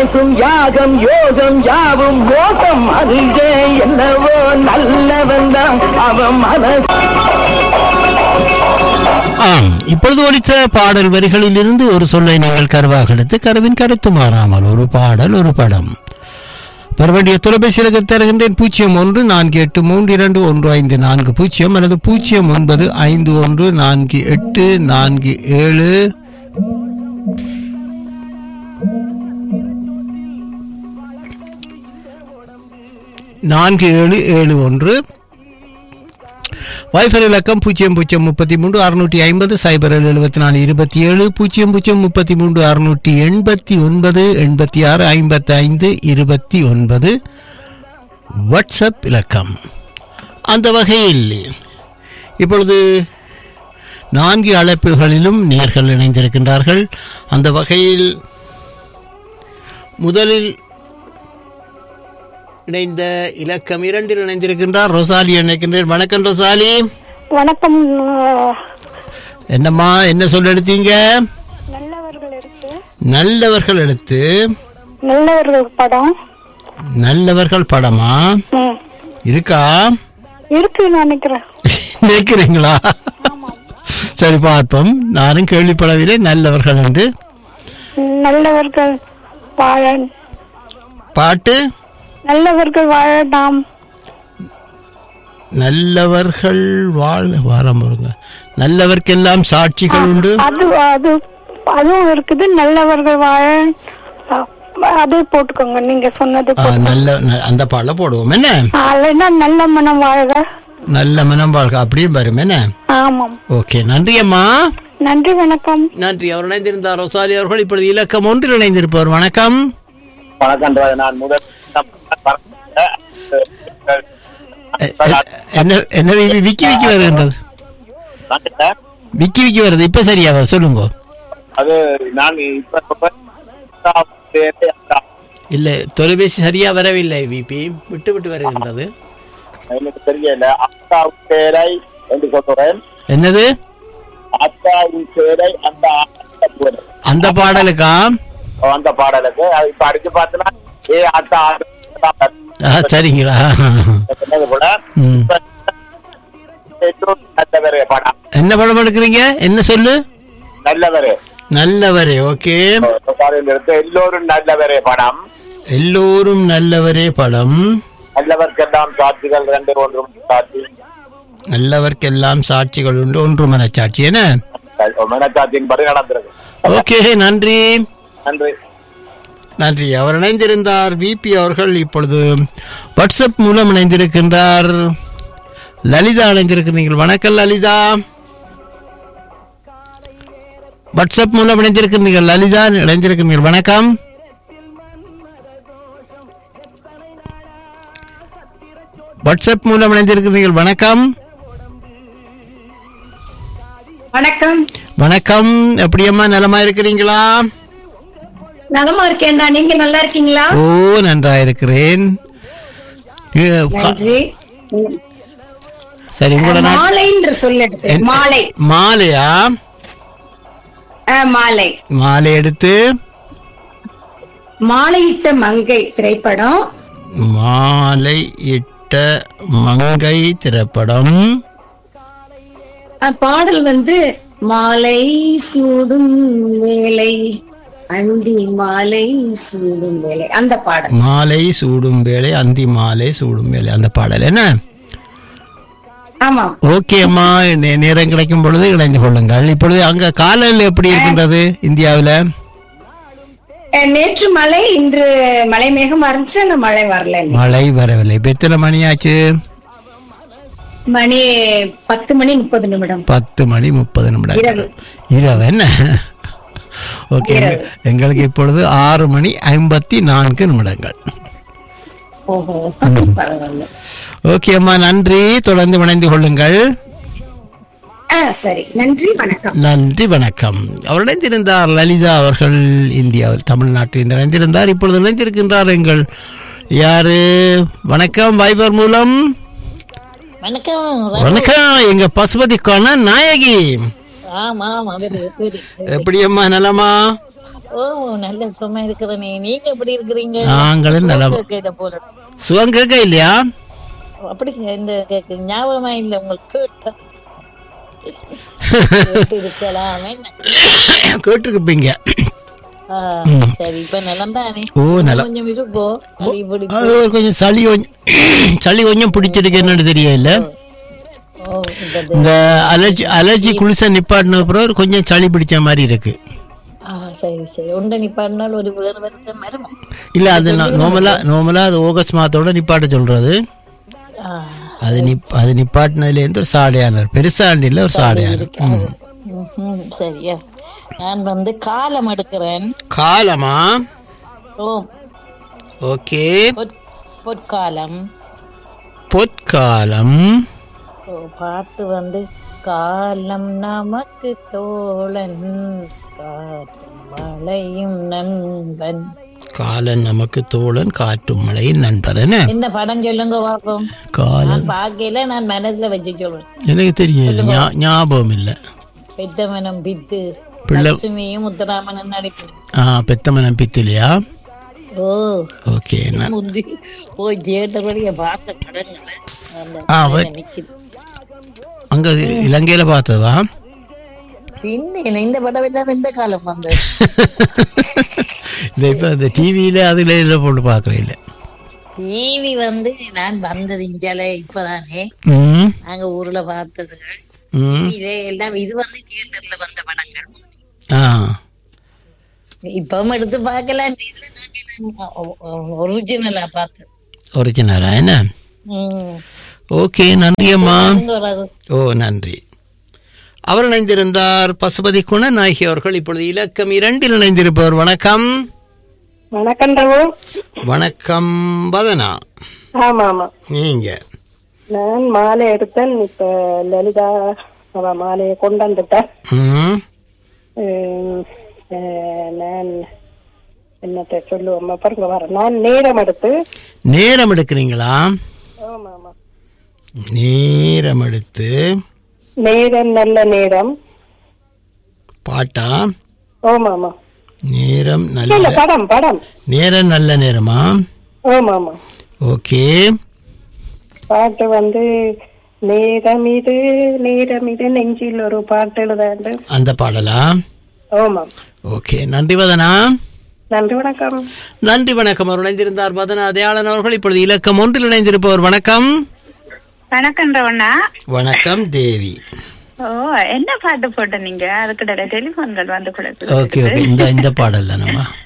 பேசும் யாகம் யோகம் யாவும் மோசம் அங்கே என்னவோ நல்லவன் தான் அவன் மனசு ஆம் இப்பொழுது ஒலித்த பாடல் வரிகளிலிருந்து ஒரு சொல்லை நீங்கள் கருவாக எடுத்து கருவின் கருத்து மாறாமல் ஒரு பாடல் ஒரு படம் வர வேண்டிய தொலைபேசியில் தருகின்றேன் பூஜ்ஜியம் ஒன்று நான்கு எட்டு மூன்று இரண்டு ஒன்று ஐந்து நான்கு பூஜ்ஜியம் அல்லது பூஜ்ஜியம் ஒன்பது ஐந்து ஒன்று நான்கு எட்டு நான்கு ஏழு நான்கு ஏழு ஏழு ஒன்று வைஃபர் இலக்கம் பூஜ்ஜியம் பூஜ்ஜியம் முப்பத்தி மூன்று அறுநூற்றி ஐம்பது சைபர் எழுபத்தி நாலு இருபத்தி ஏழு பூஜ்ஜியம் பூஜ்ஜியம் முப்பத்தி மூன்று அறுநூற்றி எண்பத்தி ஒன்பது எண்பத்தி ஆறு ஐம்பத்தி ஐந்து இருபத்தி ஒன்பது வாட்ஸ்அப் இலக்கம் அந்த வகையில் இப்பொழுது நான்கு அழைப்புகளிலும் நேர்கள் இணைந்திருக்கின்றார்கள் அந்த வகையில் முதலில் இணைந்த இலக்கம் இரண்டில் இணைந்திருக்கின்றார் ரொசாலி இணைக்கின்றேன் வணக்கம் ரொசாலி வணக்கம் அஹ், என்னம்மா என்ன சொல்ல எடுத்தீங்க நல்லவர்கள் இருக்கு நல்லவர்கள் எடுத்து நல்லவர்கள் படம் நல்லவர்கள் படமா ம். இருக்கா இருக்கு நினைக்கிறேன் நினைக்கிறீங்களா சரி பார்ப்போம் நானும் கேள்விப்படவில்லை நல்லவர்கள் என்று நல்லவர்கள் வாழ பாட்டு நல்லவர்கள் வாழ நாம் நல்லவர்கள் வாழ வாரம் வருங்க நல்லவர்க்கெல்லாம் சாட்சிகள் உண்டு அது அது அதுவும் இருக்குது நல்லவர்கள் வாழ அஹ், அதே போட்டுக்கோங்க நீங்க சொன்னது ஆ, நல்ல ந- அந்த பாடல போடுவோம் என்ன இல்லைன்னா நல்ல மனம் வாழ்க நல்ல மனம் வாழ்க்கை அப்படியும் வரும் என்ன ஆமாம் ஓகே நன்றி அம்மா நன்றி வணக்கம் நன்றி அவர் இணைந்திருந்தார் ரொசாலி அவர்கள் இப்பொழுது இலக்கம் ஒன்றில் இணைந்திருப்பவர் வணக்கம் வணக்கம் நான் முதல் எ- எ- என்ன என்ன வி- விக்கி விக்கி வருகின்றது விக்கி விக்கி வருது இப்ப சரியா வரும், சொல்லுங்க அது நான் இப்ப சொல்றேன் இல்ல தொலைபேசி சரியா வரவில்லை விபி விட்டு விட்டு வருகின்றது எனக்கு தெரியல அத்தாவின் பேரை என்று சொல்றேன் என்னது அத்தாவின் பேரை அந்த ஆத்த பேரை. அந்த பாடலுக்கா அந்த பாடலுக்கு அது இப்ப அடிச்சு பார்த்தனா ஏ அத்தா ஆத்தா, ஆ, சரிங்களா சொன்னது போல ம். இப்ப இன்னொரு நல்லவரே படம் என்ன படம் எடுக்கிறீங்க என்ன சொல்லு நல்லவரே நல்லவரே ஓகே பாடலில் இருந்து எல்லோரும் நல்லவரே படம் எல்லோரும் நல்லவரே படம் நல்லவர்க்கெல்லாம் சாட்சிகள் ரெண்டு ஒன்றும் சாட்சி நல்லவர்க்கெல்லாம் சாட்சிகள் உண்டு ஒன்று மனச்சாட்சி என்ன மனச்சாட்சியின்படி நடந்திருக்கு ஓகே நன்றி நன்றி நன்றி அவர் இணைந்திருந்தார் விபி அவர்கள் இப்பொழுது வாட்ஸ்அப் மூலம் இணைந்திருக்கின்றார் லலிதா இணைந்திருக்கிறீர்கள் வணக்கம் லலிதா வாட்ஸ்அப் மூலம் இணைந்திருக்கிறீர்கள் லலிதா இணைந்திருக்கிறீர்கள் வணக்கம் வாட்ஸ்அப் மூலம் இணைந்திருக்கிறீர்கள் வணக்கம் வணக்கம் வணக்கம் எப்படியம்மா நலமா இருக்கிறீங்களா நலமா இருக்கேன்டா நீங்க நல்லா இருக்கீங்களா ஓ நன்றாயிருக்கிறேன் ஏ, கா- நன்றி சரி உங்களோட நாட்- மாலை என்று சொல்லெடுத்து என்- மாலை மாலையா ஆ, மாலை மாலை எடுத்து மாலையிட்ட மங்கை திரைப்படம் மாலை இட்ட மங்கை திரைப்படம் ஆ, பாடல் வந்து மாலை சூடும் வேலை அண்டி மாலை சூடும் வேலை அந்த பாடல் மாலை சூடும் வேளை அந்தி மாலை சூடும் வேளை அந்த பாடல் என்ன ஆமாம் ஓகே அம்மா நே- நேரம் கிடைக்கும் பொழுது இணைந்து கொள்ளுங்கள் இப்பொழுது அங்க காலநிலை எப்படி இருக்கின்றது இந்தியாவில் அஹ், நேற்று மழை இன்று மழை மேகம் இருந்துச்சு அந்த மழை வரல இன்னைக்கு. மழை வரவில்லை இப்ப எத்தனை மணி ஆச்சு மணி பத்து மணி முப்பது நிமிடம் பத்து மணி முப்பது நிமிடம் இரவு. இரவு என்ன ஓகே இரவு. எங்களுக்கு இப்பொழுது ஆறு மணி ஐம்பத்தி நான்கு நிமிடங்கள் ஓஹோ பரவாயில்ல ஓகே அம்மா நன்றி தொடர்ந்து இணைந்து கொள்ளுங்கள் ஆ சரி நன்றி வணக்கம் நன்றி வணக்கம் அவர் இணைந்திருந்தார் லலிதா அவர்கள் இந்தியாவில் தமிழ்நாட்டில் இணைந்திருந்தார் இப்பொழுது இணைந்திருக்கின்றார் எங்கள் யாரு வணக்கம் வைபர் மூலம் வணக்கம் வணக்கம் எங்க பசுபதிக்கான நாயகி ஆமா ஆமா வெரி வெரி எப்படி அம்மா நலமா ஓ நல்ல சும்மா இருக்கிறனே நீங்க எப்படி இருக்கிறீங்க நாங்களும் நலம். கேட்க போல சுகம் கேட்க இல்லையா அப்படி இந்த கேக்கு ஞாபகமா இல்ல உங்களுக்கு கேட்டா. கேட்டு இருக்கலாம் என்ன கேட்டிருப்பீங்க ஆ, சரி இப்ப நலம் தானே ஓ, நலம். கொஞ்சம் இருக்கும் சளி பிடிக்கும். அது ஒரு கொஞ்சம் சளி கொஞ்சம் சளி கொஞ்சம் பிடிச்சிருக்கு என்னன்னு தெரியல ஓ இந்த இந்த அலர்ஜி அலர்ஜி குளிச நிப்பாட்டின பிறகு கொஞ்சம் சளி பிடிச்ச மாதிரி இருக்கு ஆ சரி சரி உண்டை நிப்பாட்டினால் ஒரு வேறு வருத்த மரம் இல்ல அது நார்மலா நார்மலா அது ஆகஸ்ட் மாதத்தோட நிப்பாட்ட சொல்றது ஆ அது நிப் அது நிப்பாட்டினதுல இருந்து ஒரு சாடையானர் பெருசாண்டு இல்ல ஒரு சாடையானர் ம். ம்ஹும், சரியா நான் வந்து காலம் எடுக்கிறேன் காலமா ஓ ஓகே பொற்- பொற்காலம் பொற்காலம் ஓ, பாட்டு வந்து காலம் நமக்கு தோழன் காற்றும் மழையும் நண்பன் காலன் நமக்கு தோழன் காற்றும் மழையின் நண்பர் என்ன என்ன படம் சொல்லுங்க பாப்போம் காலன் நான் பார்க்கல நான் மனசுல வச்சு சொல்றேன் எனக்கு தெரியல ஞா- ஞாபகம் இல்லை பெத்த மனம் பித்து பிள்ளை- லட்சுமியும் முத்துராமனும் நடிக்கணும் ஆ பெத்தமனம் பித்திலையா ஓ ஓகே நான் முந்தி போய் தியேட்டருடைய பார்த்த படங்களை அந்த ஆ, படம் வை- நிக்குது அங்க இலங்கையில பார்த்ததா பின்ன இந்த படம் எல்லாம் எந்த காலம் வந்தது இல்லை இப்போ அந்த டிவியில அதுல இதில் போட்டு பார்க்குறேன் இல்லை டிவி வந்து நான் வந்தது இஞ்சால இப்பதானே ம் நாங்க ஊர்ல பார்த்தது ம் டிவியில எல்லாம் இது வந்து தியேட்டர்ல வந்த படங்கள் ஆ இப்பவும் எடுத்து பார்க்கலாம் இதுல நாங்க ஒரிஜினலா பார்த்தது ஒரிஜினலா என்ன ம். ஓகே நன்றி அம்மா இங்க வராது. ஓ நன்றி அவர் இணைந்திருந்தார் பசுபதி குணநாயகி அவர்கள் இப்பொழுது இலக்கம் இரண்டில் இணைந்திருப்பவர் வணக்கம் வணக்கம் ரகு வணக்கம் வதனா ஆமா ஆமா நீங்க நான் மாலை எடுத்தேன் இப்ப லலிதா அவ மாலையை கொண்டு வந்துட்டேன் ம் உம், அஹ், நான் என்னத்த சொல்லுவோம் பாருங்க வரேன் நான் நேரம் எடுத்து நேரம் எடுக்கிறீங்களா ஆமா ஆமா நேரம் எடுத்து நேரம் நல்ல நேரம் பாட்டா ஆமா ஆமா நேரம் இல்ல நல்ல படம் படம் நேரம் நல்ல நேரமா ஆமா ஆமா ஓகே பாட்டு வந்து நேரம் இது நேரம் இது நெஞ்சில் ஒரு பாட்டு எழுதாண்டு அந்த பாடலா ஆமா ஓகே நன்றி வதனா நன்றி வணக்கம் நன்றி வணக்கம் அவர் இணைந்திருந்தார் வதனா தயாளன் அவர்கள் இப்பொழுது இலக்கம் ஒன்றில் இணைந்திருப்பவர் வணக்கம் வணக்கம் ரவண்ணா வணக்கம் தேவி ஓ என்ன பாட்டு போட்ட நீங்க அதுக்கு டெலிபோன்கள் வந்து கொடுக்குது ஓகே ஓகே இந்த இந்த பாடல் தானம்மா